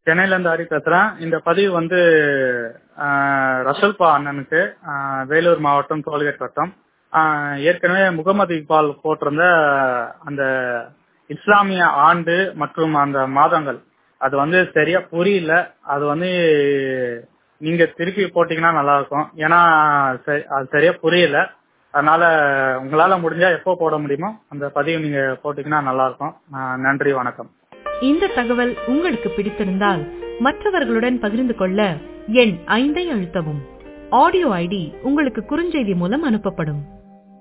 சென்னையில இருந்து ஹரி பேசுறேன் இந்த பதிவு வந்து ஆஹ், ரசல்பா அண்ணனுக்கு ஆஹ், வேலூர் மாவட்டம் டோல்கேட் வட்டம் ஆஹ், ஏற்கனவே முகமது இக்பால் போட்டிருந்த அந்த இஸ்லாமிய ஆண்டு மற்றும் அந்த மாதங்கள் அது வந்து சரியா புரியல அது வந்து நீங்க திருப்பி போட்டீங்கன்னா நல்லா இருக்கும் ஏன்னா சரி- அது சரியா புரியல அதனால உங்களால முடிஞ்சா எப்போ போட முடியுமோ அந்த பதிவு நீங்க போட்டீங்கன்னா நல்லா இருக்கும் ஆஹ், நன்றி வணக்கம் இந்த தகவல் உங்களுக்கு பிடித்திருந்தால் மற்றவர்களுடன் பகிர்ந்து கொள்ள எண் ஐந்தை அழுத்தவும் ஆடியோ ஐடி உங்களுக்கு குறுஞ்செய்தி மூலம் அனுப்பப்படும்